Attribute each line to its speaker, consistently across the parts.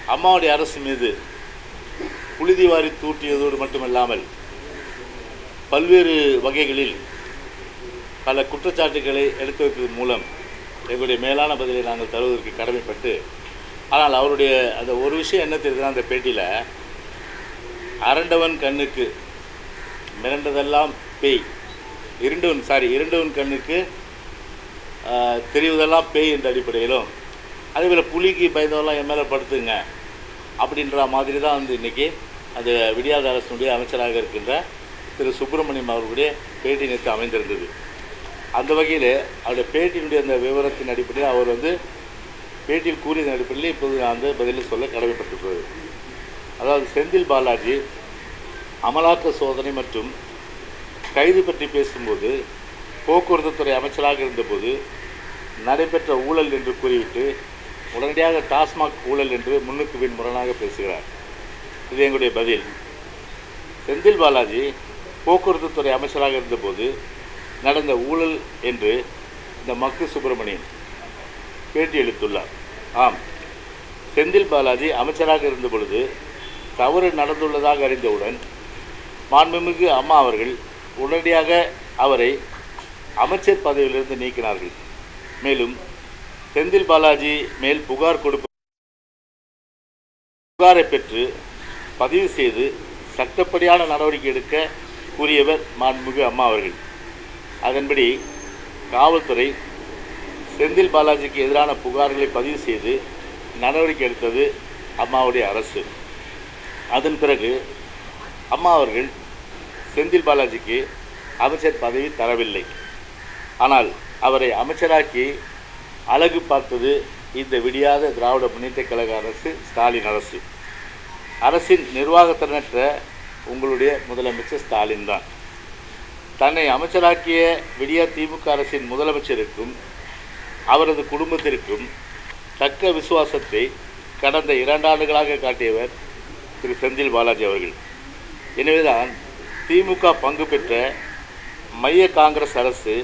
Speaker 1: அம்மாவுடைய அரசு மீது புழுதி வாரி தூற்றியதோடு மட்டுமல்லாமல் பல்வேறு வகைகளில் பல குற்றச்சாட்டுகளை எடுத்து வைப்பதன் மூலம் எங்களுடைய மேலான பதிலை நாங்கள் தருவதற்கு கடமைப்பட்டு ஆனால் அவருடைய அந்த ஒரு விஷயம் என்ன தெரியுதுன்னா அந்த பேட்டியில் அரண்டவன் கண்ணுக்கு மிரண்டதெல்லாம் பேய் இருண்டவன் சாரி இருண்டவன் கண்ணுக்கு ஆஹ், தெரிவதெல்லாம் பேய் என்ற அடிப்படையிலும் அதேபோல் புலிக்கு பயந்தவெல்லாம் என் மேலே படுத்துங்க அப்படின்ற மாதிரி தான் வந்து இன்றைக்கி அந்த விடியாத அரசனுடைய அமைச்சராக இருக்கின்ற திரு சுப்பிரமணியம் அவர்களுடைய பேட்டி நேற்று அமைந்திருந்தது அந்த வகையில் அவருடைய பேட்டியினுடைய அந்த விவரத்தின் அடிப்படையில் அவர் வந்து பேட்டியில் கூறியதன் அடிப்படையில் இப்போது நான் வந்து பதிலில் சொல்ல கடமைப்பட்டிருக்கிறது அதாவது செந்தில் பாலாஜி அமலாக்க சோதனை மற்றும் கைது பற்றி பேசும்போது போக்குவரத்து துறை அமைச்சராக இருந்தபோது நடைபெற்ற ஊழல் என்று கூறிவிட்டு உடனடியாக டாஸ்மாக் ஊழல் என்று முன்னுக்கு பின் முரணாக பேசுகிறார் இது எங்களுடைய பதில் செந்தில் பாலாஜி போக்குவரத்து துறை அமைச்சராக இருந்தபோது நடந்த ஊழல் என்று இந்த மக்கு சுப்பிரமணியன் பேட்டி அளித்துள்ளார் ஆம் செந்தில் பாலாஜி அமைச்சராக இருந்த பொழுது தவறு நடந்துள்ளதாக அறிந்தவுடன் மாண்புமிகு அம்மா அவர்கள் உடனடியாக அவரை அமைச்சர் பதவியிலிருந்து நீக்கினார்கள் மேலும் செந்தில் பாலாஜி மேல் புகார் கொடுப்ப புகாரை பெற்று பதிவு செய்து சட்டப்படியான நடவடிக்கை எடுக்க கூறியவர் மாண்புமிகு அம்மா அவர்கள் அதன்படி காவல்துறை செந்தில் பாலாஜிக்கு எதிரான புகார்களை பதிவு செய்து நடவடிக்கை எடுத்தது அம்மாவுடைய அரசு அதன் பிறகு அம்மா அவர்கள் செந்தில் பாலாஜிக்கு அமைச்சர் பதவி தரவில்லை ஆனால் அவரை அமைச்சராக்கி அழகு பார்த்தது இந்த விடியாத திராவிட முன்னேற்றக் கழக அரசு ஸ்டாலின் அரசு அரசின் நிர்வாகத்திறனற்ற உங்களுடைய முதலமைச்சர் ஸ்டாலின் தான் தன்னை அமைச்சராக்கிய விடியா திமுக அரசின் முதலமைச்சருக்கும் அவரது குடும்பத்திற்கும் தக்க விசுவாசத்தை கடந்த இரண்டாண்டுகளாக காட்டியவர் திரு செந்தில் பாலாஜி அவர்கள் எனவேதான் திமுக பங்கு பெற்ற மைய காங்கிரஸ் அரசு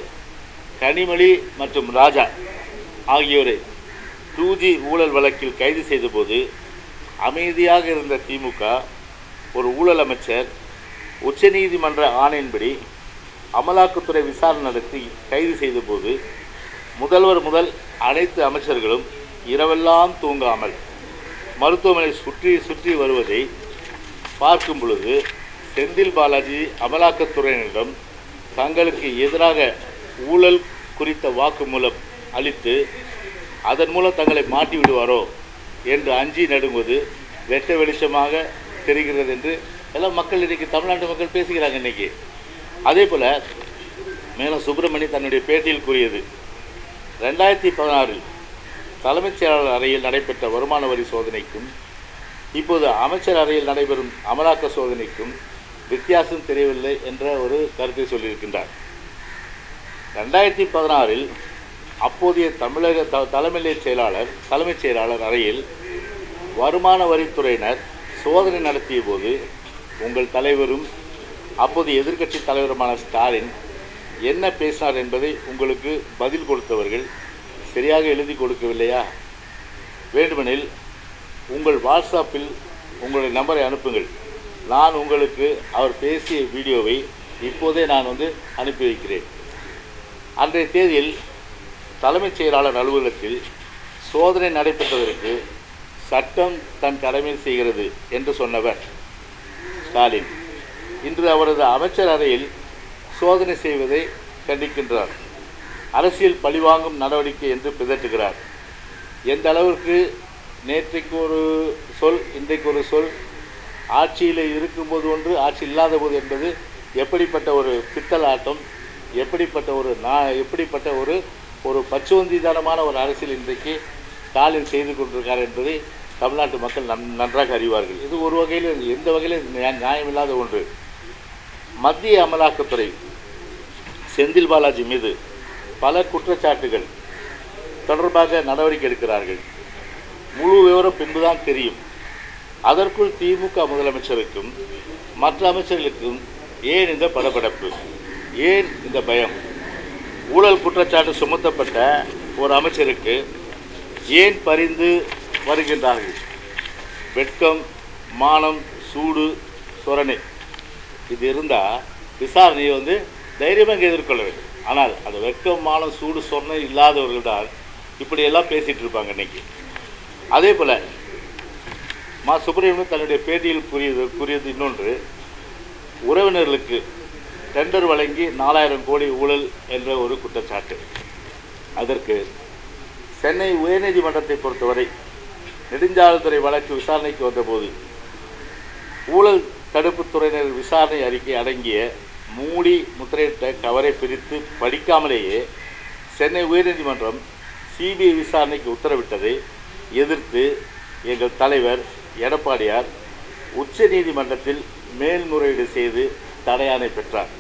Speaker 1: கனிமொழி மற்றும் ராஜா ஆகியோரை டூ ஜி ஊழல் வழக்கில் கைது செய்தபோது அமைதியாக இருந்த திமுக ஒரு ஊழல் அமைச்சர் உச்சநீதிமன்ற ஆணையின்படி அமலாக்கத்துறை விசாரணை நடத்தி கைது செய்தபோது முதல்வர் முதல் அனைத்து அமைச்சர்களும் இரவெல்லாம் தூங்காமல் மருத்துவமனை சுற்றி சுற்றி வருவதை பார்க்கும் பொழுது செந்தில் பாலாஜி அமலாக்கத்துறையினரிடம் தங்களுக்கு எதிராக ஊழல் குறித்த வாக்குமூலம் அளித்து அதன் மூலம் தங்களை மாட்டி விடுவாரோ என்று அஞ்சி நடுங்குவது வெட்ட வெளிச்சமாக தெரிகிறது என்று எல்லாம் மக்கள் இன்றைக்கி தமிழ்நாட்டு மக்கள் பேசுகிறாங்க இன்னைக்கு அதே போல் மேலும் சுப்பிரமணி தன்னுடைய பேட்டியில் கூறியது ரெண்டாயிரத்தி பதினாறில் தலைமைச் செயலாளர் அறையில் நடைபெற்ற வருமான வரி சோதனைக்கும் இப்போது அமைச்சர் அறையில் நடைபெறும் அமலாக்க சோதனைக்கும் வித்தியாசம் தெரியவில்லை என்ற ஒரு கருத்தை சொல்லியிருக்கின்றார் ரெண்டாயிரத்தி பதினாறில் அப்போதைய தமிழக த தலைமை செயலாளர் தலைமைச் செயலாளர் அறையில் வருமான வரித்துறையினர் சோதனை நடத்திய போது உங்கள் தலைவரும் அப்போது எதிர்க்கட்சி தலைவருமான ஸ்டாலின் என்ன பேசினார் என்பதை உங்களுக்கு பதில் கொடுத்தவர்கள் சரியாக எழுதி கொடுக்கவில்லையா வேண்டுமெனில் உங்கள் வாட்ஸ்அப்பில் உங்களுடைய நம்பரை அனுப்புங்கள் நான் உங்களுக்கு அவர் பேசிய வீடியோவை இப்போதே நான் வந்து அனுப்பி வைக்கிறேன் அன்றைய தேதியில் தலைமைச் செயலாளர் அலுவலகத்தில் சோதனை நடைபெற்றதற்கு சட்டம் தன் கடமை செய்கிறது என்று சொன்னவர் ஸ்டாலின் இன்று அவரது அமைச்சர் அறையில் சோதனை செய்வதை கண்டிக்கின்றார் அரசியல் பழிவாங்கும் நடவடிக்கை என்று பிதற்றுகிறார் எந்த அளவிற்கு நேற்றைக்கு ஒரு சொல் இன்றைக்கு ஒரு சொல் ஆட்சியில் இருக்கும்போது ஒன்று ஆட்சி இல்லாத போது என்பது எப்படிப்பட்ட ஒரு பித்தலாட்டம் எப்படிப்பட்ட ஒரு நா எப்படிப்பட்ட ஒரு ஒரு பச்சுவந்திதனமான ஒரு அரசியல் இன்றைக்கு ஸ்டாலின் செய்து கொண்டிருக்கார் என்பதை தமிழ்நாட்டு மக்கள் நன் நன்றாக அறிவார்கள் இது ஒரு வகையில் எந்த வகையிலும் நியா- நியாயமில்லாத ஒன்று மத்திய அமலாக்கத்துறை செந்தில் பாலாஜி மீது பல குற்றச்சாட்டுகள் தொடர்பாக நடவடிக்கை எடுக்கிறார்கள் முழு விவரம் பின்புதான் தெரியும் அதற்குள் திமுக முதலமைச்சருக்கும் மற்ற அமைச்சர்களுக்கும் ஏன் இந்த படபடப்பு ஏன் இந்த பயம் ஊழல் குற்றச்சாட்டு சுமத்தப்பட்ட ஒரு அமைச்சருக்கு ஏன் பரிந்து வருகின்றார்கள் வெட்கம் மானம் சூடு சொரணை இது இருந்தால் விசாரணையை வந்து தைரியமாக எதிர்கொள்ள வேண்டும் ஆனால் அந்த வெட்கம் மானம் சூடு சொரணை இல்லாதவர்கள் தான் இப்படியெல்லாம் பேசிகிட்டு இருப்பாங்க இன்னைக்கு அதே போல் மா சுப்பிரமணியன் தன்னுடைய பேட்டியில் கூறியது கூறியது இன்னொன்று உறவினர்களுக்கு டெண்டர் வழங்கி நாலாயிரம் கோடி ஊழல் என்ற ஒரு குற்றச்சாட்டு அதற்கு சென்னை உயர்நீதிமன்றத்தை பொறுத்தவரை நெடுஞ்சாலைத்துறை வழக்கு விசாரணைக்கு வந்தபோது ஊழல் தடுப்புத் துறையினர் விசாரணை அறிக்கை அடங்கிய மூடி முத்திரையிட்ட கவரை பிரித்து படிக்காமலேயே சென்னை உயர்நீதிமன்றம் சிபிஐ விசாரணைக்கு உத்தரவிட்டதை எதிர்த்து எங்கள் தலைவர் எடப்பாடியார் உச்ச நீதிமன்றத்தில் மேல்முறையீடு செய்து தடையாணை பெற்றார்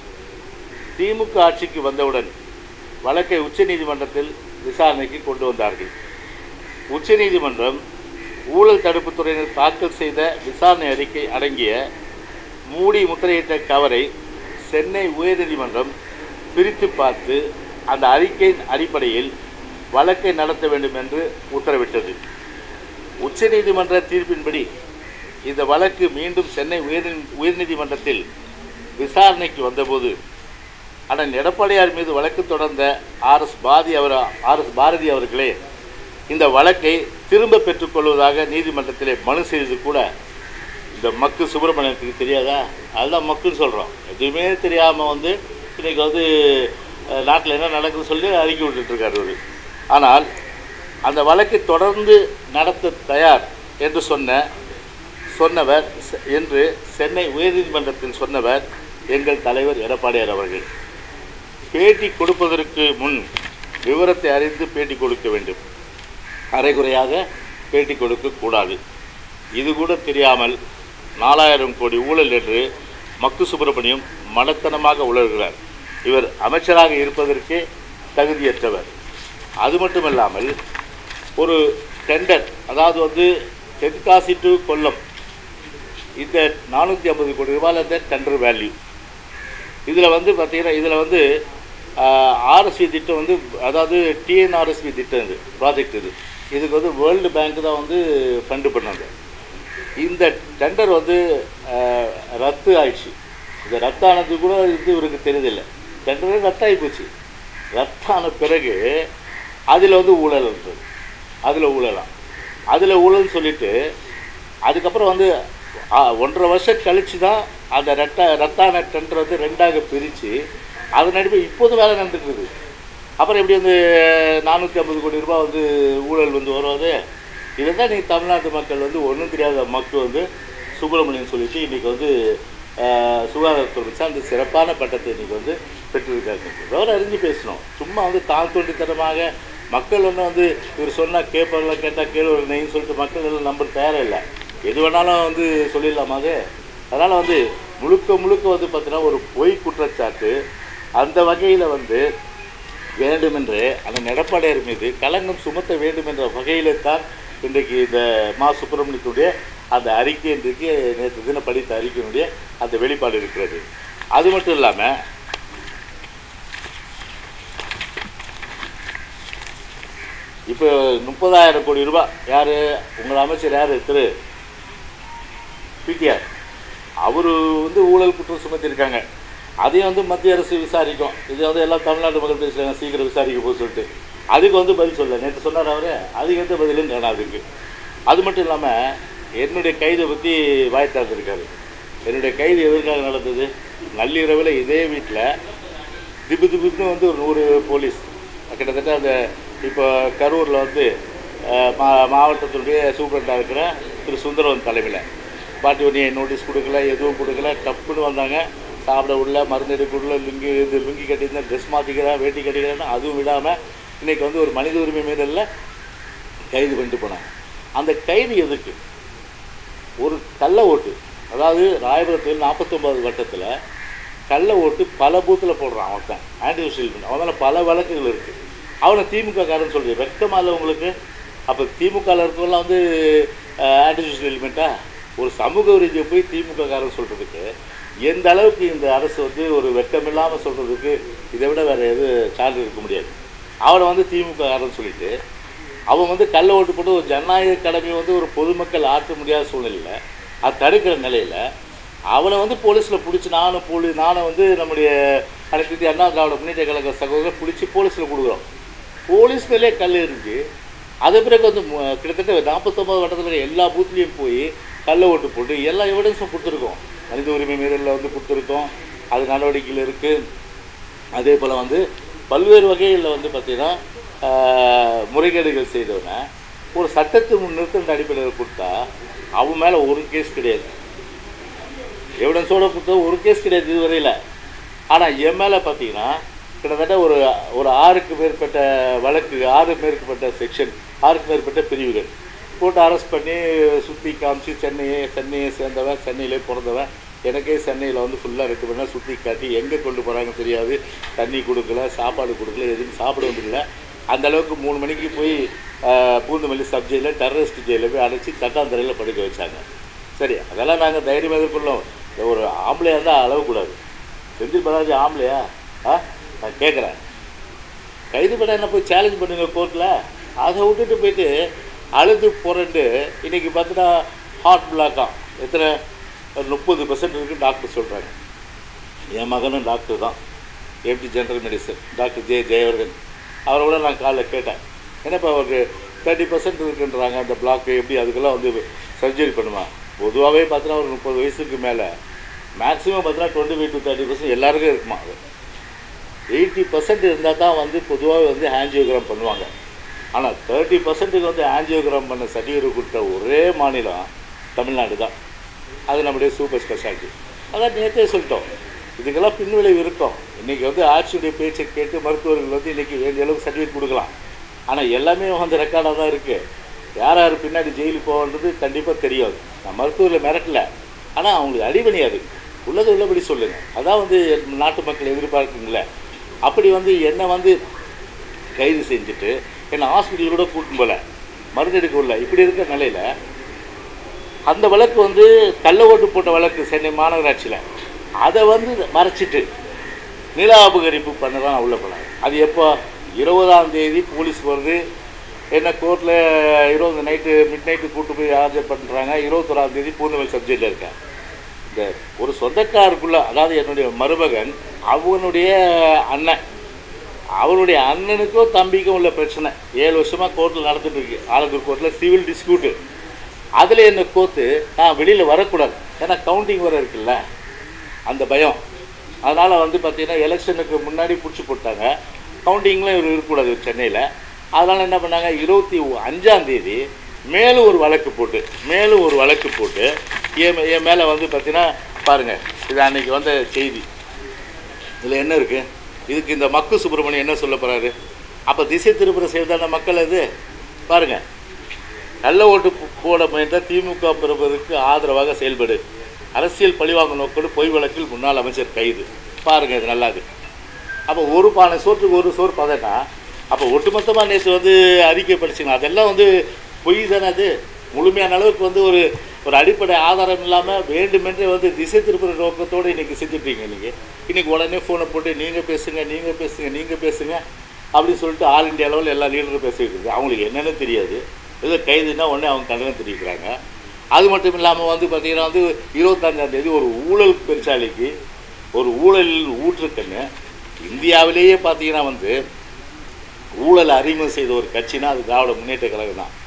Speaker 1: திமுக ஆட்சிக்கு வந்தவுடன் வழக்கை உச்சநீதிமன்றத்தில் விசாரணைக்கு கொண்டு வந்தார்கள் உச்சநீதிமன்றம் ஊழல் தடுப்புத் துறையினர் தாக்கல் செய்த விசாரணை அறிக்கை அடங்கிய மூடி முத்திரையிட்ட கவரை சென்னை உயர்நீதிமன்றம் பிரித்து பார்த்து அந்த அறிக்கையின் அடிப்படையில் வழக்கை நடத்த வேண்டும் என்று உத்தரவிட்டது உச்சநீதிமன்ற தீர்ப்பின்படி இந்த வழக்கு மீண்டும் சென்னை உயர் உயர்நீதிமன்றத்தில் விசாரணைக்கு வந்தபோது அண்ணன் எடப்பாடியார் மீது வழக்கு தொடர்ந்த ஆர்எஸ் பாரதி அவர் ஆர்எஸ் பாரதி அவர்களே இந்த வழக்கை திரும்ப பெற்றுக்கொள்வதாக நீதிமன்றத்திலே மனு செய்தது கூட இந்த மக்கு சுப்பிரமணியத்துக்கு தெரியாதா அதுதான் மக்குன்னு சொல்கிறோம் எதுவுமே தெரியாமல் வந்து இன்றைக்கி வந்து நாட்டில் என்ன நடக்குதுன்னு சொல்லி அறிக்கை விட்டுட்ருக்காரு அவர் ஆனால் அந்த வழக்கை தொடர்ந்து நடத்த தயார் என்று சொன்ன சொன்னவர் செ- என்று சென்னை உயர்நீதிமன்றத்தில் சொன்னவர் எங்கள் தலைவர் எடப்பாடியார் அவர்கள் பேட்டி கொடுப்பதற்கு முன் விவரத்தை அறிந்து பேட்டி கொடுக்க வேண்டும் அரைகுறையாக பேட்டி கொடுக்க கூடாது இது கூட தெரியாமல் நாலாயிரம் கோடி ஊழல் என்று மக்கு சுப்பிரமணியம் மடத்தனமாக உளறுகிறார் இவர் அமைச்சராக இருப்பதற்கே தகுதியற்றவர் அது மட்டுமல்லாமல் ஒரு டெண்டர் அதாவது வந்து தென்காசி டு கொல்லம் இந்த நானூற்றி ஐம்பது கோடி ரூபாயில் இந்த டெண்டர் வேல்யூ இதில் வந்து பார்த்தீங்கன்னா இதில் வந்து ஆர்எஸ்பி திட்டம் வந்து அதாவது டிஎன்ஆர்எஸ்பி திட்டம் இது ப்ராஜெக்ட் இது இதுக்கு வந்து வேர்ல்டு பேங்க் தான் வந்து ஃபண்டு பண்ணாங்க இந்த டெண்டர் வந்து ஆஹ், ரத்து ஆயிடுச்சு இந்த ரத்தானது கூட இது இவருக்கு தெரியுதில்லை டெண்டரே ரத்தாகி போச்சு ரத்தான பிறகு அதில் வந்து ஊழல் இருந்தது அதில் ஊழலாம் அதில் ஊழல் சொல்லிட்டு அதுக்கப்புறம் வந்து ஆ, ஒன்றரை வருஷம் கழிச்சு தான் அந்த ரெட்ட ரத்தான டெண்டர் வந்து ரெண்டாக பிரித்து அதன் அடிப்படை இப்போதும் வேலை நடந்துட்டு இருக்குது அப்புறம் எப்படி வந்து நானூற்றி ஐம்பது கோடி ரூபாய் வந்து ஊழல் வந்து வருவது இதை தான் நீங்கள் தமிழ்நாட்டு மக்கள் வந்து ஒன்றும் தெரியாத மக்கள் வந்து சுப்பிரமணியன் சொல்லிட்டு இன்றைக்கி வந்து ஆஹ், சுகாதாரத்துறை வச்சு அந்த சிறப்பான பட்டத்தை இன்றைக்கி வந்து பெற்றிருக்காங்க விவரம் அறிஞ்சு பேசணும் சும்மா வந்து தான் தோண்டித்தனமாக மக்கள் ஒன்றும் வந்து இவர் சொன்னால் கேட்பாங்களா கேட்டால் கேள்வி நெய்ன்னு சொல்லிட்டு மக்கள் எல்லாம் நம்ப தயாராக இல்லை எது வேணாலும் வந்து சொல்லிடலாமா அது அதனால் வந்து முழுக்க முழுக்க வந்து பார்த்தீங்கன்னா ஒரு பொய் குற்றச்சாட்டு அந்த வகையில் வந்து வேண்டுமென்று அந்த எடப்பாடியார் மீது களங்கம் சுமத்த வேண்டும் என்ற வகையிலே தான் இன்றைக்கு இந்த மா சுப்பிரமணியத்துடைய அந்த அறிக்கை இன்றைக்கு நேற்று தினம் படித்த அறிக்கையினுடைய அந்த வெளிப்பாடு இருக்கிறது அது மட்டும் இல்லாமல் இப்போ முப்பதாயிரம் கோடி ரூபாய் யார் உங்கள் அமைச்சர் யார் திரு பிடிஆர் அவர் வந்து ஊழல் குற்றம் சுமத்திருக்காங்க அதையும் வந்து மத்திய அரசு விசாரிக்கும் இது வந்து எல்லாம் தமிழ்நாட்டு மக்கள் பேசுகிறாங்க சீக்கிரம் விசாரிக்க போக சொல்லிட்டு அதுக்கு வந்து பதில் சொல்ல நேற்று சொன்னார் அவர் அதுக்கு எந்த பதிலும் காணாதுக்கு அது மட்டும் இல்லாமல் என்னுடைய கைதை பற்றி வாய் திறந்திருக்காரு என்னுடைய கைது எதற்காக நடந்தது நள்ளிரவில் இதே வீட்டில் திபு திபுன்னு வந்து ஒரு நூறு போலீஸ் கிட்டத்தட்ட அந்த இப்போ கரூரில் வந்து அஹ், மா மாவட்டத்தினுடைய சூப்பரண்டாக இருக்கிற திரு சுந்தரவன் தலைமையில் பாட்டி ஒன்றிய நோட்டீஸ் கொடுக்கல எதுவும் கொடுக்கல டப்புன்னு வந்தாங்க சாப்பிட உள்ள மருந்து எடுக்க உள்ள லுங்கி இது லுங்கி கட்டியிருந்தேன் ட்ரெஸ் மாற்றிக்கிறேன் வேட்டி கட்டிக்கிறேன்னு அதுவும் விடாமல் இன்றைக்கி வந்து ஒரு மனித உரிமை மீறலில் கைது பண்ணிட்டு போனாங்க அந்த கைது எதுக்கு ஒரு கள்ள ஓட்டு அதாவது ராயபுரத்தில் நாற்பத்தொம்பது வட்டத்தில் கள்ள ஓட்டு பல பூத்தில் போடுறான் அவன் ஆன்டி சோஷியல் அவனால் பல வழக்குகள் இருக்குது அவனை திமுக காரன் சொல்கிறேன் வெக்கமா இல்லை உங்களுக்கு அப்போ திமுகவில் இருக்கவங்களாம் வந்து ஆன்டி சோஷியல் எலிமெண்ட்டா ஒரு சமூக ரீதியை போய் திமுக காரன் சொல்கிறதுக்கு எந்த அளவுக்கு இந்த அரசு வந்து ஒரு வெட்கமில்லாமல் சொல்கிறதுக்கு இதை விட வேறு எது சான்று இருக்க முடியாது அவனை வந்து திமுக காரன் சொல்லிட்டு அவன் வந்து கள்ள ஓட்டு போட்டு ஒரு ஜனநாயக கடமை வந்து ஒரு பொதுமக்கள் ஆற்ற முடியாத சூழ்நிலையில் அது தடுக்கிற நிலையில் அவனை வந்து போலீஸில் பிடிச்சி நானும் போலீ நானும் வந்து நம்முடைய அனைத்து இந்திய அண்ணா திராவிட முன்னேற்ற கழக சகோதரர் பிடிச்சி போலீஸில் கொடுக்குறோம் போலீஸ் மேலே கல் இருக்கு அது பிறகு வந்து மு- கிட்டத்தட்ட நாற்பத்தொம்பது வட்டத்தில் இருக்க எல்லா பூத்லேயும் போய் கள்ள ஓட்டு போட்டு எல்லா எவிடன்ஸும் கொடுத்துருக்கோம் மனித உரிமை மீறலில் வந்து கொடுத்துருக்கோம் அது நடவடிக்கையில் இருக்குது அதே போல் வந்து பல்வேறு வகைகளில் வந்து பார்த்திங்கன்னா ஆஹ், முறைகேடுகள் செய்தவனை ஒரு சட்டத்தை முன்னிறுத்தின அடிப்படையில் கொடுத்தா அவன் மேலே ஒரு கேஸ் கிடையாது எவிடன்ஸோட கொடுத்தா ஒரு கேஸ் கிடையாது இதுவரையில் ஆனால் என் மேலே பார்த்தீங்கன்னா கிட்டத்தட்ட ஒரு ஒரு ஆறுக்கு மேற்பட்ட வழக்கு ஆறு மேற்பட்ட செக்ஷன் ஆறுக்கு மேற்பட்ட பிரிவுகள் போட்டு அரெஸ்ட் பண்ணி சுற்றி காமிச்சு சென்னையே சென்னையை சேர்ந்தவன் சென்னையிலே பிறந்தவன் எனக்கே சென்னையில் வந்து ஃபுல்லாக ரெண்டு மணி நேரம் சுற்றி காட்டி எங்கே கொண்டு போகிறாங்க தெரியாது தண்ணி கொடுக்கல சாப்பாடு கொடுக்கல எதுவும் சாப்பிட வந்துடல அந்த அளவுக்கு மூணு மணிக்கு போய் ஆஹ், பூந்தமல்லி சப் ஜெயிலில் டெரரிஸ்ட் ஜெயிலில் போய் அடைச்சி தட்டாந்தரையில் படுக்க வச்சாங்க சரி அதெல்லாம் நாங்கள் தைரியம் எதிர்கொள்ளோம் இந்த ஒரு ஆம்பளையாக இருந்தால் அளவுக்கூடாது செந்தில் பாலாஜி ஆம்பளையா ஆ நான் கேட்குறேன் கைது பண்ண என்ன போய் சேலஞ்ச் பண்ணுங்க கோர்ட்டில் அதை விட்டுட்டு போயிட்டு அழுது புரண்டு இன்னைக்கு பார்த்தீங்கன்னா ஹார்ட் பிளாக்காக எத்தனை ஒரு முப்பது பர்சன்ட் இருக்குன்னு டாக்டர் சொல்கிறாங்க என் மகனும் டாக்டர் தான் எம்டி ஜென்ரல் மெடிசன் டாக்டர் ஜெய ஜெயவர்தன் அவரை கூட நான் காலைல கேட்டேன் என்னப்பா அவருக்கு தேர்ட்டி பர்சன்ட் இருக்குன்றாங்க அந்த பிளாக்கு எப்படி அதுக்கெல்லாம் வந்து சர்ஜரி பண்ணுமா பொதுவாகவே பார்த்தீங்கன்னா ஒரு முப்பது வயசுக்கு மேலே மேக்ஸிமம் பார்த்தீங்கன்னா twenty five to thirty percent எல்லாருக்கும் இருக்குமா அது எயிட்டி பர்சன்ட் இருந்தால் தான் வந்து பொதுவாக வந்து ஆஞ்சியோகிராம் பண்ணுவாங்க ஆனால் தேர்ட்டி பர்சன்ட்டுக்கு வந்து ஆஞ்சியோகிராம் பண்ண சர்டிஃபிகேட் கொடுத்த ஒரே மாநிலம் தமிழ்நாடு தான் அது நம்முடைய சூப்பர் ஸ்பெஷாலிட்டி அதான் நேற்றே சொல்லிட்டோம் இதுக்கெல்லாம் பின்விளைவு இருக்கும் இன்றைக்கி வந்து ஆட்சியுடைய பேச்சை கேட்டு மருத்துவர்கள் வந்து இன்றைக்கி வேண்டிய அளவுக்கு சர்டிஃபிகேட் கொடுக்கலாம் ஆனால் எல்லாமே வந்து ரெக்கார்டாக தான் இருக்குது யார் யார் பின்னாடி ஜெயிலுக்கு போகன்றது கண்டிப்பாக தெரியாது நான் மருத்துவரில் மிரட்டல ஆனால் அவங்களுக்கு அடிபணியாது உள்ளது உள்ளபடி சொல்லுங்கள் அதான் வந்து நாட்டு மக்கள் எதிர்பார்க்குங்களே அப்படி வந்து என்னை வந்து கைது செஞ்சுட்டு என்னை ஹாஸ்பிட்டல் கூட கூட்டின்னு போல மருந்து எடுக்க உள்ள இப்படி இருக்கிற நிலையில் அந்த வழக்கு வந்து கள்ள ஓட்டு போட்ட வழக்கு சென்னை மாநகராட்சியில் அதை வந்து மறைச்சிட்டு நில அபகரிப்பு பண்ண தான் நான் உள்ள போனேன் அது எப்போ இருபதாம் தேதி போலீஸ் வருது என்ன கோர்ட்டில் இருபது நைட்டு மிட் நைட்டு கூட்டு போய் ஆஜர் பண்ணுறாங்க இருபத்தொராம் தேதி பூந்தமல்லி சப்ஜெக்டில் இருக்கேன் இந்த ஒரு சொந்தக்காருக்குள்ள அதாவது என்னுடைய மருமகன் அவனுடைய அண்ணன் அவனுடைய அண்ணனுக்கும் தம்பிக்கும் உள்ள பிரச்சனை ஏழு வருஷமாக கோர்ட்டில் நடந்துட்டு இருக்கு ஆலந்தூர் கோர்ட்டில் சிவில் டிஸ்பியூட்டு அதில் என்ன கோர்த்து நான் வெளியில் வரக்கூடாது ஏன்னா கவுண்டிங் வர இருக்குல்ல அந்த பயம் அதனால் வந்து பார்த்தீங்கன்னா எலெக்ஷனுக்கு முன்னாடி பிடிச்சி போட்டாங்க கவுண்டிங்லாம் இவர் இருக்கக்கூடாது சென்னையில் அதனால் என்ன பண்ணாங்க இருபத்தி அஞ்சாம் தேதி மேலும் ஒரு வழக்கு போட்டு மேலும் ஒரு வழக்கு போட்டு என் மே- என் மேலே வந்து பார்த்தீங்கன்னா பாருங்கள் இது அன்னைக்கு வந்த செய்தி இதில் என்ன இருக்குது இதுக்கு இந்த மக்கு சுப்பிரமணியம் என்ன சொல்ல போகிறாரு அப்போ திசை திருப்புற செயல்தான மக்கள் அது பாருங்கள் நல்ல ஓட்டு போ- போட முயன்ற திமுக பிரபருக்கு ஆதரவாக செயல்படு அரசியல் பழிவாங்க நோக்கோடு பொய் வழக்கில் முன்னாள் அமைச்சர் கைது பாருங்க இது நல்லாது அப்போ ஒரு பானை சோற்றுக்கு ஒரு சோறு பதனா அப்போ ஒட்டுமொத்தமாக நேற்று வந்து அறிக்கை படிச்சுங்க அதெல்லாம் வந்து பொய் தானே அது முழுமையான அளவுக்கு வந்து ஒரு ஒரு அடிப்படை ஆதாரம் இல்லாமல் வேண்டுமென்றே வந்து திசை திருப்புற நோக்கத்தோடு இன்றைக்கி செஞ்சுட்ருக்கீங்க நீங்கள் இன்றைக்கி உடனே ஃபோனை போட்டு நீங்கள் பேசுங்க நீங்கள் பேசுங்க நீங்கள் பேசுங்க அப்படின்னு சொல்லிட்டு ஆல் இந்தியா லெவலில் எல்லா லீடரும் பேசிக்கிட்டு இருக்கு அவங்களுக்கு என்னென்னு தெரியாது ஏதோ கைதுன்னா உடனே அவங்க கண்டனம் தெரிவிக்கிறாங்க அது மட்டும் இல்லாமல் வந்து பார்த்திங்கன்னா வந்து இருபத்தஞ்சாம் தேதி ஒரு ஊழல் பெருச்சாலிக்கு ஒரு ஊழலில் ஊற்றுக்கண்ணு இந்தியாவிலேயே பார்த்தீங்கன்னா வந்து ஊழலை அறிமுகம் செய்த ஒரு கட்சினா அது திராவிட முன்னேற்ற கழகம் தான்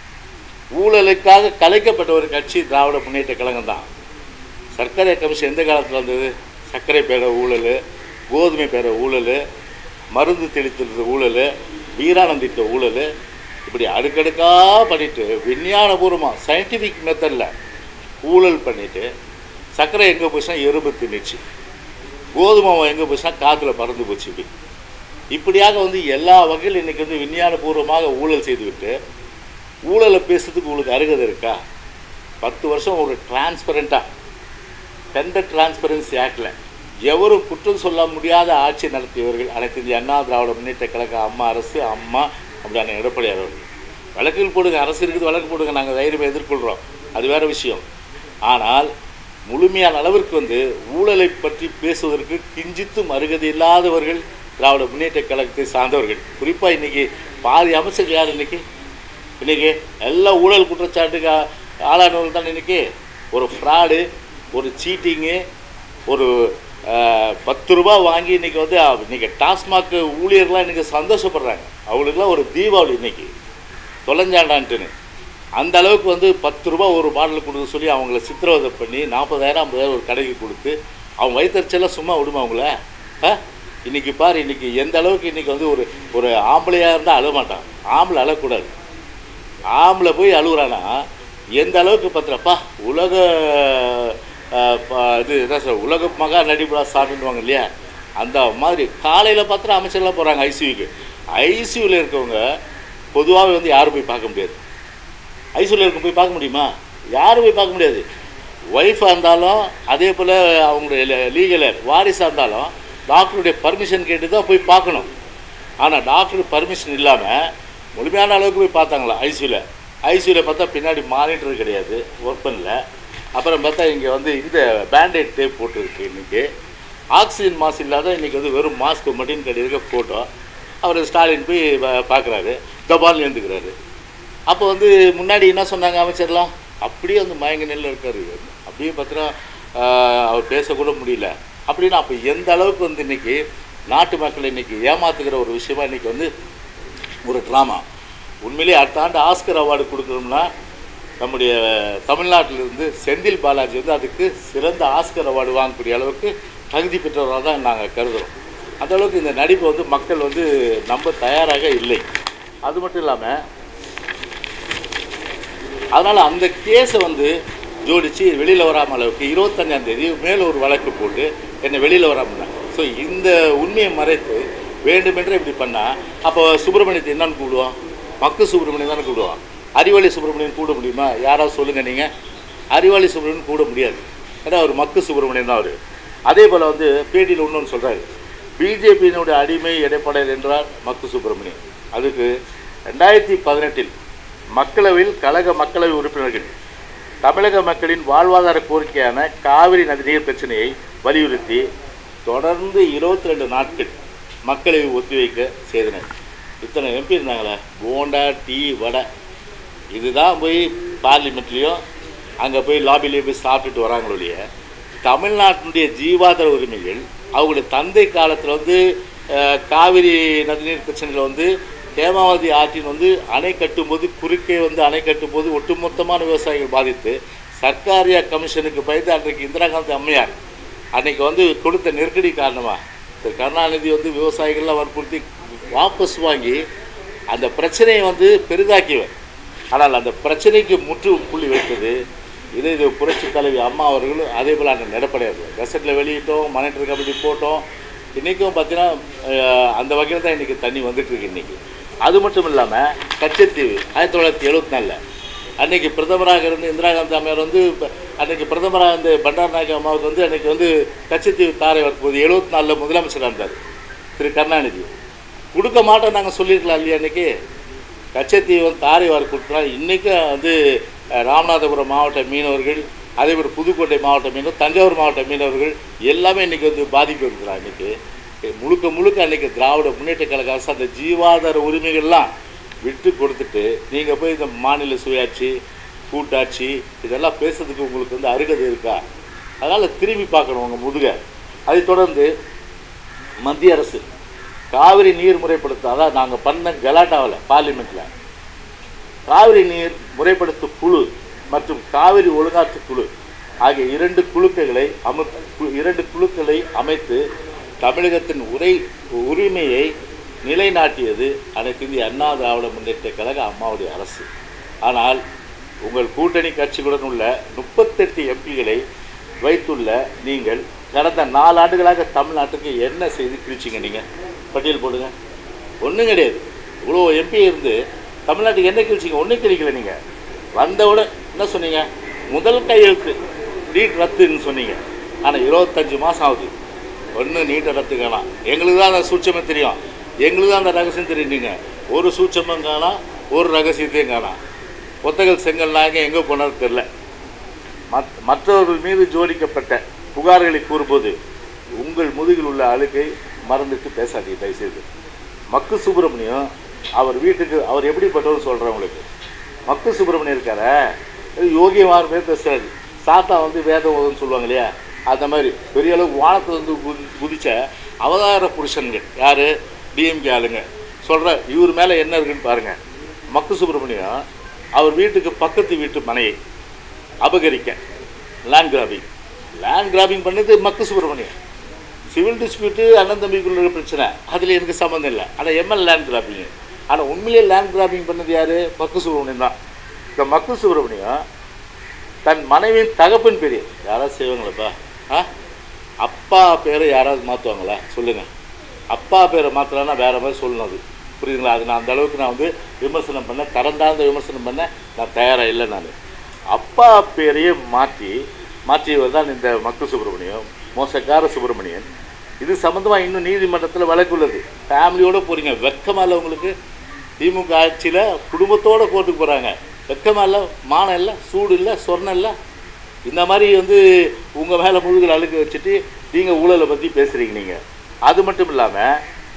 Speaker 1: ஊழலுக்காக கலைக்கப்பட்ட ஒரு கட்சி திராவிட முன்னேற்ற கழகம் தான் சர்க்கரை கமிஷன் எந்த காலத்தில் வந்தது சர்க்கரை பேர ஊழல் கோதுமை பேர ஊழல் மருந்து தெளித்துறது ஊழல் வீராணம் திட்ட ஊழல் இப்படி அடுக்கடுக்காக பண்ணிட்டு விஞ்ஞானபூர்வமாக சயின்டிஃபிக் மெத்தடில் ஊழல் பண்ணிட்டு சர்க்கரை எங்கே போச்சுன்னா எறும்பு தின்னுச்சு கோதுமை எங்கே போச்சுன்னா காற்றுல பறந்து போச்சு இப்படி இப்படியாக வந்து எல்லா வகையில் இன்றைக்கி வந்து விஞ்ஞானபூர்வமாக ஊழல் செய்துவிட்டு ஊழலை பேசுறதுக்கு உங்களுக்கு அருகதை இருக்கா பத்து வருஷம் ஒரு டிரான்ஸ்பரண்ட்டாக டெண்டர் டிரான்ஸ்பரன்சி ஆக்டில் எவரும் குற்றம் சொல்ல முடியாத ஆட்சி நடத்தியவர்கள் அனைத்து இந்திய அண்ணா திராவிட முன்னேற்ற கழக அம்மா அரசு அம்மா அப்படியான எடப்பாடியார் அவர்கள் வழக்குகள் போடுங்க அரசு இருக்குது வழக்கு போடுங்க நாங்கள் தைரியமாக எதிர்கொள்கிறோம் அது வேறு விஷயம் ஆனால் முழுமையான அளவிற்கு வந்து ஊழலை பற்றி பேசுவதற்கு கிஞ்சித்தும் அருகதை இல்லாதவர்கள் திராவிட முன்னேற்ற கழகத்தை சார்ந்தவர்கள் குறிப்பாக இன்றைக்கி பாதி அமைச்சர்கள் யார் இன்றைக்கி இன்னைக்கு எல்லா ஊழல் குற்றச்சாட்டுக்கு ஆ- ஆளானவர்கள் தான் இன்னைக்கு ஒரு ஃப்ராடு ஒரு சீட்டிங்கு ஒரு அஹ், பத்து ரூபா வாங்கி இன்னைக்கு வந்து அ- இன்னைக்கு டாஸ்மாக் ஊழியர்லாம் இன்னைக்கு சந்தோஷப்படுறாங்க அவங்களுக்குலாம் ஒரு தீபாவளி இன்னைக்கு தொலைஞ்சாண்டான்ட்டுன்னு அந்த அளவுக்கு வந்து பத்து ரூபா ஒரு பாட்டில் கொடுக்க சொல்லி அவங்கள சித்திரவதை பண்ணி நாற்பதாயிரம் ஐம்பதாயிரம் ஒரு கடைக்கு கொடுத்து அவங்க வயிற்றுச்செல்லாம் சும்மா விடுமா அவங்கள ஆ இன்னைக்கு பாரு இன்னைக்கு எந்த அளவுக்கு இன்னைக்கு வந்து ஒரு ஒரு ஆம்பளையாக இருந்தால் அழ மாட்டான் ஆம்பளை அழக்கூடாது ஆம்பளை போய் அழுகுறானா எந்த அளவுக்கு பத்திரப்பா உலக அஹ், ப- இது என்ன சொல்ற உலக மகா நடிப்புடா சாப்பிடுவாங்க இல்லையா அந்த மாதிரி காலையில் பார்த்துட்டு அமைச்சர்லாம் போகிறாங்க ஐசியூக்கு ஐசியூவில் இருக்கவங்க பொதுவாகவே வந்து யாரும் போய் பார்க்க முடியாது ஐசியூவில் இருக்க போய் பார்க்க முடியுமா யாரும் போய் பார்க்க முடியாது ஒய்ஃபாக இருந்தாலும் அதே போல் அவங்களுடைய லீகலர் வாரிசாக இருந்தாலும் டாக்டருடைய பர்மிஷன் கேட்டு தான் போய் பார்க்கணும் ஆனால் டாக்டர் பர்மிஷன் இல்லாமல் முழுமையான அளவுக்கு போய் பார்த்தாங்களா ஐசியூவில் ஐசியூவில் பார்த்தா பின்னாடி மானிட்டர் கிடையாது ஒர்க் பண்ணல அப்புறம் பார்த்தா இங்கே வந்து இந்த பேண்டேட் டேப் போட்டுருக்கு இன்றைக்கி ஆக்சிஜன் மாஸ் இல்லாத இன்றைக்கி வந்து வெறும் மாஸ்க் மட்டும் கிடையாது ஃபோட்டோ அவர் ஸ்டாலின் போய் பா- பார்க்குறாரு தபால் எழுந்துக்கிறாரு அப்போ வந்து முன்னாடி என்ன சொன்னாங்க அமைச்சர்லாம் அப்படியே வந்து மயங்க நிலையில் இருக்கார் இவர் அப்படியே பார்த்தா அவர் பேசக்கூட முடியல அப்படின்னா அப்போ எந்த அளவுக்கு வந்து இன்னைக்கு நாட்டு மக்கள் இன்னைக்கு ஏமாத்துகிற ஒரு விஷயமா இன்னைக்கு வந்து ஒரு ட்ராமா உண்மையிலேயே அடுத்த ஆண்டு ஆஸ்கர் அவார்டு கொடுக்கணும்னா நம்முடைய தமிழ்நாட்டிலிருந்து செந்தில் பாலாஜி வந்து அதுக்கு சிறந்த ஆஸ்கர் அவார்டு வாங்கக்கூடிய அளவுக்கு தகுதி பெற்றவராக தான் நாங்கள் கருதுகிறோம் அந்த அளவுக்கு இந்த நடிப்பை வந்து மக்கள் வந்து நம்ப தயாராக இல்லை அது மட்டும் இல்லாமல் அதனால் அந்த கேஸை வந்து ஜோடிச்சு வெளியில் வராம அளவுக்கு இருபத்தஞ்சாம் தேதி மேலே ஒரு வழக்கு போட்டு என்னை வெளியில் வராமல் ஸோ இந்த உண்மையை மறைத்து வேண்டுமென்றே இப்படி பண்ணால் அப்போ சுப்பிரமணியத்தை என்னன்னு கூப்பிடுவோம் மக்கு சுப்பிரமணியம் தானே கூப்பிடுவோம் அறிவாளி சுப்பிரமணியன் கூட முடியுமா யாராவது சொல்லுங்கள் நீங்கள் அறிவாளி சுப்பிரமணியன் கூட முடியாது ஏன்னா அவர் மக்கு சுப்பிரமணியன் தான் அவர் அதே போல் வந்து பேட்டியில் இன்னொன்று சொல்கிறாரு பிஜேபியினுடைய அடிமை எடப்பாடியார் என்றார் மக்கு சுப்பிரமணியன் அதுக்கு ரெண்டாயிரத்தி பதினெட்டில் மக்களவையில் கழக மக்களவை உறுப்பினர்கள் தமிழக மக்களின் வாழ்வாதார கோரிக்கையான காவிரி நதிநீர் பிரச்சனையை வலியுறுத்தி தொடர்ந்து இருபத்தி ரெண்டு நாட்கள் மக்களவை ஒத்திவைக்க செய்தனர் இத்தனை எம்பி இருந்தாங்களே போண்டா டீ வடை இதுதான் போய் பார்லிமெண்ட்லேயும் அங்கே போய் லாபிலேயே போய் சாப்பிட்டுட்டு வராங்களோ இல்லைய தமிழ்நாட்டினுடைய ஜீவாதார உரிமைகள் அவங்களுடைய தந்தை காலத்தில் வந்து அஹ், காவிரி நதிநீர் பிரச்சனையில் வந்து ஹேமாவதி ஆற்றின் வந்து அணை கட்டும்போது குறுக்கே வந்து அணை கட்டும்போது ஒட்டுமொத்தமான விவசாயிகள் பாதித்து சர்க்காரியா கமிஷனுக்கு பயந்து அன்றைக்கு இந்திரா காந்தி அம்மையார் அன்னைக்கு வந்து கொடுத்த நெருக்கடி காரணமாக திரு கருணாநிதி வந்து விவசாயிகள்லாம் வற்புறுத்தி வாபஸ் வாங்கி அந்த பிரச்சனையை வந்து பெரிதாக்கியவர் ஆனால் அந்த பிரச்சனைக்கு முற்று புள்ளி வைத்தது இதே இது புரட்சி தலைவி அம்மா அவர்களும் அதே போல் அந்த நடப்படையாது கசட்டில் வெளியிட்டோம் மானிட்டர் கமிட்டி போட்டோம் இன்றைக்கும் பார்த்தீங்கன்னா அஹ், அந்த வகையில் தான் இன்றைக்கி தண்ணி வந்துட்டு இருக்கு இன்றைக்கி அது மட்டும் இல்லாமல் கச்சத்தீவு ஆயிரத்தி தொள்ளாயிரத்தி எழுபத்தி நாலில் அன்னைக்கு பிரதமராக இருந்த இந்திரா காந்தி அம்மையார் வந்து இப்ப அன்னைக்கு பிரதமராக இருந்த பண்டார் நாயக் அம்மாவுக்கு வந்து அன்னைக்கு வந்து கச்சத்தீவு தாரை வரப்போது எழுபத்தி நாலில் முதலமைச்சராக இருந்தார் திரு கருணாநிதி கொடுக்க மாட்டோம் நாங்கள் சொல்லியிருக்கலாம் இல்லையா அன்னைக்கு கச்சத்தீவு வந்து தாரை வார் கொடுத்தா இன்றைக்கும் வந்து அஹ், ராமநாதபுரம் மாவட்ட மீனவர்கள் அதே மாதிரி புதுக்கோட்டை மாவட்ட மீனவர் தஞ்சாவூர் மாவட்ட மீனவர்கள் எல்லாமே இன்றைக்கி வந்து பாதிப்பு இருக்கிறாங்க இன்றைக்கி முழுக்க முழுக்க அன்றைக்கி திராவிட முன்னேற்ற கழக அரசு அந்த ஜீவாதார உரிமைகள்லாம் விட்டு கொடுத்துட்டு நீங்கள் போய் இந்த மாநில சுயாட்சி கூட்டாட்சி இதெல்லாம் பேசுறதுக்கு உங்களுக்கு வந்து அருகதை இருக்கா அதனால் திரும்பி பார்க்கணும் உங்கள் முதுக அதைத் தொடர்ந்து மத்திய அரசு காவிரி நீர் முறைப்படுத்த அதான் நாங்கள் பண்ண கலாட்டாவில் பார்லிமெண்ட்டில் காவிரி நீர் முறைப்படுத்து குழு மற்றும் காவிரி ஒழுங்காற்று குழு ஆகிய இரண்டு குழுக்களை அமு கு- இரண்டு குழுக்களை அமைத்து தமிழகத்தின் உரை உரிமையை நிலைநாட்டியது அனைத்து இந்திய அண்ணா திராவிட முன்னேற்ற கழக அம்மாவுடைய அரசு ஆனால் உங்கள் கூட்டணி கட்சிகளுடன் உள்ள முப்பத்தெட்டு எம்பிகளை வைத்துள்ள நீங்கள் கடந்த நாலு ஆண்டுகளாக தமிழ்நாட்டுக்கு என்ன செய்து கிழிச்சிங்க நீங்கள் பட்டியல் போடுங்க ஒன்றும் கிடையாது இவ்வளோ எம்பி இருந்து தமிழ்நாட்டுக்கு என்ன கிழிச்சிங்க ஒன்றும் கிடைக்கல நீங்கள் வந்தவுடன் என்ன சொன்னீங்க முதல் கையெழுத்து நீட் ரத்துன்னு சொன்னீங்க ஆனால் இருபத்தஞ்சு மாதம் ஆகுது ஒன்றும் நீட்டை ரத்து காணாம் எங்களுக்கு தான் அந்த சூட்சமே தெரியும் எங்களுக்கு தான் அந்த ரகசியம் தெரியுங்க ஒரு சூட்சமும் காணாம் ஒரு ரகசியத்தையும் காணாம் ஒத்தகல் செங்கல் நாயகம் எங்கே போனது தெரில மத் மற்றவர்கள் மீது ஜோடிக்கப்பட்ட புகார்களை கூறும்போது உங்கள் முதுகில் உள்ள அழுக்கை மறந்துட்டு பேசாதீங்க தயவுசெய்து மக்கு சுப்பிரமணியம் அவர் வீட்டுக்கு அவர் எப்படிப்பட்டவர் சொல்கிறேன் உங்களுக்கு மக்கு சுப்பிரமணியம் இருக்கார யோகியமார் பேர் பேசுறாரு சாத்தா வந்து வேதம் ஓதுன்னு சொல்லுவாங்க இல்லையா அந்த மாதிரி பெரிய அளவுக்கு வானத்துல வந்து குதி குதிச்ச அவதார புருஷன்கள் யார் டிஎம்கே ஆளுங்க சொல்கிற இவர் மேலே என்ன இருக்குன்னு பாருங்கள் மக்கு சுப்பிரமணியம் அவர் வீட்டுக்கு பக்கத்து வீட்டு மனையை அபகரிக்க லேண்ட் கிராபிங் லேண்ட் கிராபிங் பண்ணது மக்கு சுப்பிரமணியம் சிவில் டிஸ்பியூட்டு அண்ணன் தம்பிக்குள்ள இருக்கிற பிரச்சனை அதில் எனக்கு சம்மந்தம் இல்லை ஆனால் எம்எல் லேண்ட் கிராபிங் ஆனால் உண்மையிலேயே லேண்ட் கிராபிங் பண்ணது யார் மக்கு சுப்பிரமணியம் தான் இந்த மக்கு சுப்பிரமணியம் தன் மனைவியின் தகப்பன் பேர் யாராவது செய்வாங்களாப்பா ஆ அப்பா பேரை யாராவது மாற்றுவாங்களா சொல்லுங்கள் அப்பா பேரை மாற்றலான்னா வேறு மாதிரி சொல்லணும் அது புரியுதுங்களா அது நான் அந்த அளவுக்கு நான் வந்து விமர்சனம் பண்ண தரந்தாழ்ந்த விமர்சனம் பண்ண நான் தயாராக இல்லை நான் அப்பா பேரையே மாற்றி மாற்றியவர் தான் இந்த மக்கு சுப்பிரமணியம் மோசக்கார சுப்பிரமணியன் இது சம்மந்தமாக இன்னும் நீதிமன்றத்தில் வழக்கு உள்ளது ஃபேமிலியோடு போகிறீங்க வெக்கமா இல்லை உங்களுக்கு திமுக ஆட்சியில் குடும்பத்தோடு கோர்ட்டுக்கு போகிறாங்க வெக்கமா இல்லை மானம் இல்லை சூடு இல்லை சொர்ணம் இல்லை இந்த மாதிரி வந்து உங்கள் மேலே முழுகில் அழுக்க வச்சுட்டு நீங்கள் ஊழலை பற்றி பேசுகிறீங்க நீங்கள் அது மட்டும் இல்லாமல்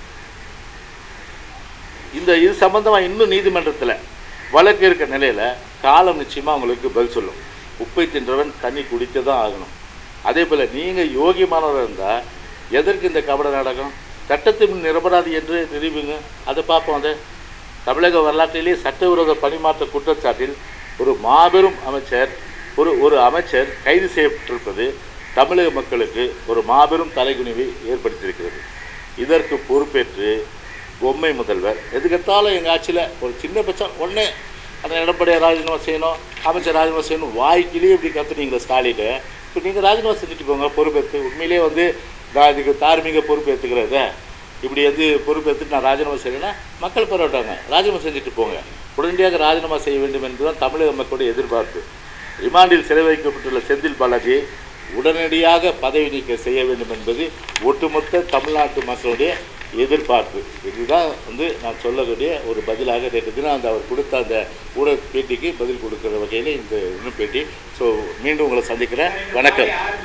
Speaker 1: இந்த இது சம்பந்தமாக இன்னும் நீதிமன்றத்தில் வழக்கு இருக்க நிலையில் காலம் நிச்சயமாக உங்களுக்கு பதில் சொல்லும் உப்பை தின்றவன் தண்ணி குடித்து தான் ஆகணும் அதே போல் நீங்கள் யோகியமானவராக இருந்தால் எதற்கு இந்த கபட நாடகம் சட்டத்தை முன் நிரபராதி என்று நிரூபிங்க அதை பார்ப்போம் அதை தமிழக வரலாற்றிலே சட்டவிரோத பணிமாற்ற குற்றச்சாட்டில் ஒரு மாபெரும் அமைச்சர் ஒரு ஒரு அமைச்சர் கைது செய்யப்பட்டிருப்பது தமிழக மக்களுக்கு ஒரு மாபெரும் தலைகுனிவை ஏற்படுத்தியிருக்கிறது இதற்கு பொறுப்பேற்று பொம்மை முதல்வர் எதுக்கெடுத்தாலும் எங்கள் ஆட்சியில் ஒரு சின்ன பட்சம் ஒன்று அந்த எடப்பாடியை ராஜினாமா செய்யணும் அமைச்சர் ராஜினாமா செய்யணும் வாய்க்கிலேயே இப்படி கத்துனீங்களா ஸ்டாலின் இப்போ நீங்கள் ராஜினாமா செஞ்சுட்டு போங்க பொறுப்பேற்று உண்மையிலேயே வந்து நான் இதுக்கு தார்மீக பொறுப்பேற்றுக்கிறத இப்படி வந்து பொறுப்பேற்றுட்டு நான் ராஜினாமா செய்யலைன்னா மக்கள் போராட்டாங்க ராஜினாமா செஞ்சுட்டு போங்க உடனடியாக ராஜினாமா செய்ய வேண்டும் என்பதுதான் தமிழக மக்களுடைய எதிர்பார்ப்பு ரிமாண்டில் சிறை வைக்கப்பட்டுள்ள செந்தில் பாலாஜியை உடனடியாக பதவி நீக்கம் செய்ய வேண்டும் என்பது ஒட்டுமொத்த தமிழ்நாட்டு மக்களுடைய எதிர்பார்ப்பு இதுதான் வந்து நான் சொல்லக்கூடிய ஒரு பதிலாக நேற்று தினம் அந்த அவர் கொடுத்த அந்த ஊடக பேட்டிக்கு பதில் கொடுக்குற வகையில் இந்த இன்னும் பேட்டி ஸோ மீண்டும் உங்களை சந்திக்கிறேன் வணக்கம்